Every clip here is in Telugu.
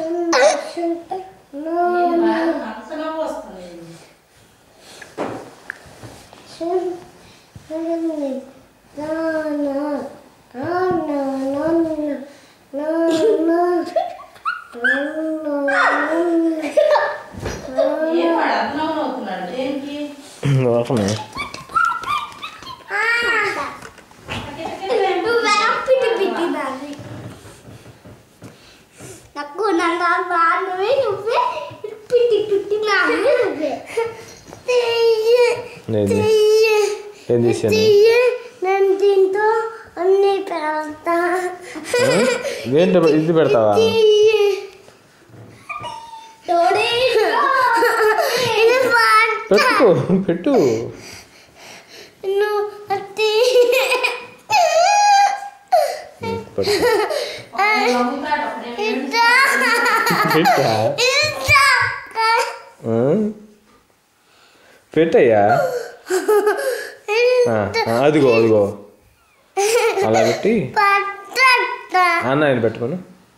అంతగా వస్తుంది ఏం వాడు అర్థం అవుతున్నాడు దేనికి వాసన నాకు నన్ను నువ్వే నువ్వే పిట్టి పిట్టి నాన్నే నువ్వే లేదు ఏం చేశాను నేను దీంతో అన్ని పెడతా ఏంటి ఇది పెడతావా ఇది పాట పెట్టు పెట్టు నువ్వు అత్తి పెట్టు ఒకడు నవ్వుతాడు, ఒకడేమో ఇద్దా పెట్టా ఇద్దా ఆ? పెట్టయ్యా ఆ, ఆ, అదిగో అదిగో అలా పెట్టి పట్టా అన్న ఆయన పెట్టుకోను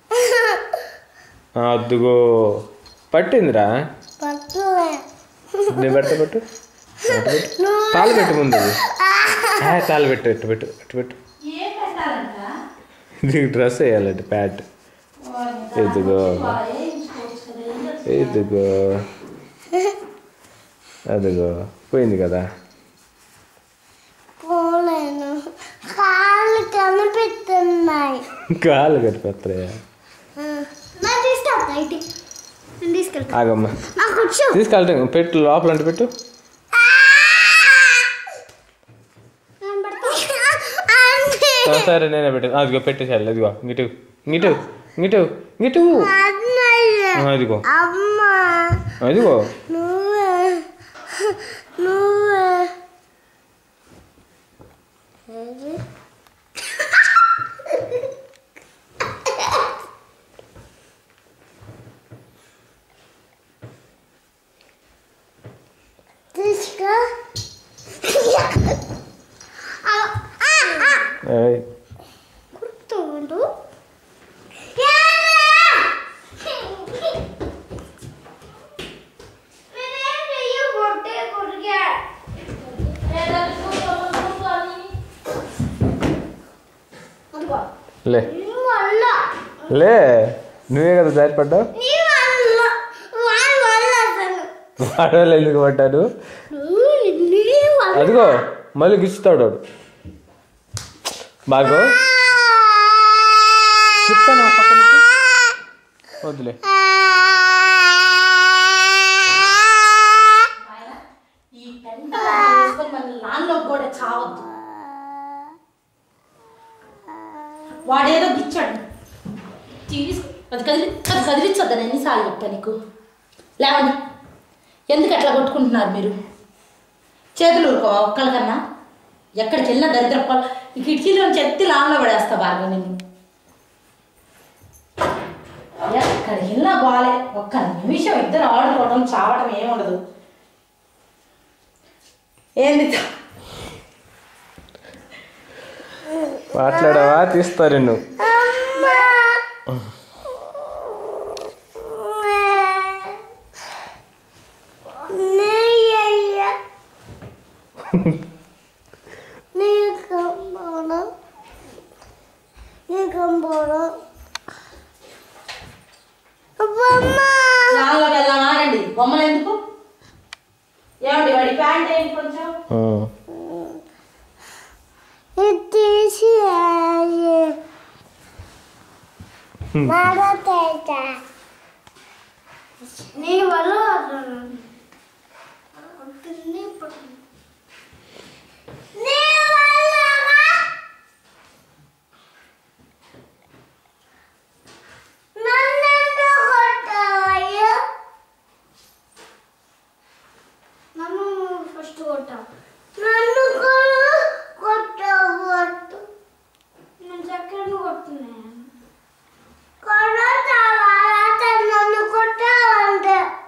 ఆ, అద్దుగో పట్టిందిరా పట్టలే నేను పెడతా పెట్టు పెట్టు, పెట్టు. తాళి పెట్టు ముందు అది. ఆ, తాళి పెట్టు పెట్టు పెట్టు పెట్టు పెట్టు ఏం పెట్టాలంట దీనికి డ్రెస్ వేయాలండి ప్యాంట్ ఎదుగో వేయించుకోవచ్చు కదా ఏం చేస్తావు? ఎదుగో అదిగో పోయింది కదా పోలేను కాళ్ళు కనిపిస్తున్నాయి కాళ్ళు కట్టిపోతాయా నాకు తీసుకెళ్తా ఇటు నేను తీసుకెళ్తా ఆగమ్మ నాకు కూర్చో తీసుకెళ్తా పెట్టు లోపల అంటే పెట్టు నేను పెడతా. అంతే. ఆ, సరే నేనే పెట్టు అదిగో పెట్టేసాడు అదిగో ఇటు ఇటు ఇటు ఇటు అన్నయ్య. ఆ, అదిగో అమ్మ అదిగో నువ్వే నువ్వే ఏది? తీసుకో ఆ, ఆ, ఆ. ఏయ్, గుర్తుండు లే లే నువ్వే కదా జారి పడ్డావు వాడవాళ్ళు ఎందుకు పడ్డాడు అదిగో మళ్ళీ గిచ్చుతాడు వాడు బాగో చెప్తాను ఆ పక్క నుంచి వద్దులే ఈ పెంట వేసుకొని మన లాన్లో కూడా చావద్దు వాడేదో గిచ్చాడు తీసి అది కదిలి అది కదిలించొద్దని ఎన్నిసార్లు చెప్తా నీకు లేవండి ఎందుకు అట్లా కొట్టుకుంటున్నారు మీరు చేతులు ఊరుకో ఒక్కళ్ళకన్నా ఎక్కడికి వెళ్ళినా దరిద్ర ఈ కిటికీలో చెత్తి లాన్లో పడేస్తా బాగా నేను ఎక్కడికి వెళ్ళినా బాలే ఒక్క నిమిషం ఇద్దరు ఆడుకోవడం చావడం ఏముండదు ఏంది మాట్లాడావా తీస్తారు నిన్ను నాలోకి వెళ్దాం ఆగండి బొమ్మలు ఎందుకు ఏమండి వాడి ప్యాంట్ ఏంటి కొంచెం ఆ. తీసి నీ వల్ల నీ వల్ల నన్ను కొట్టావయ్యా నన్ను ఫస్ట్ కొట్టావు నన్ను కూడా కొట్టవద్దు నేను చక్కని కొట్టున్నాను కొడతావా నన్ను కొట్టావంటే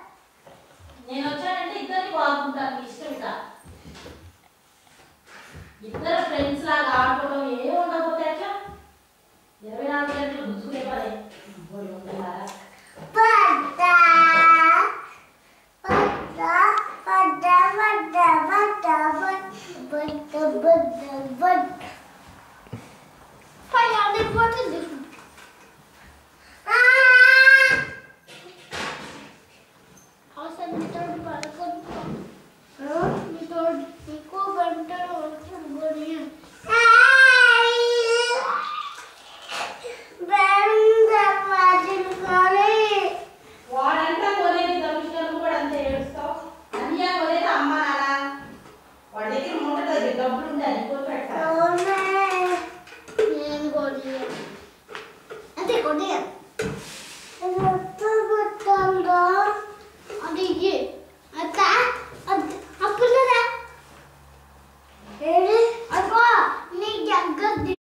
డబ్బులు ఉండాలి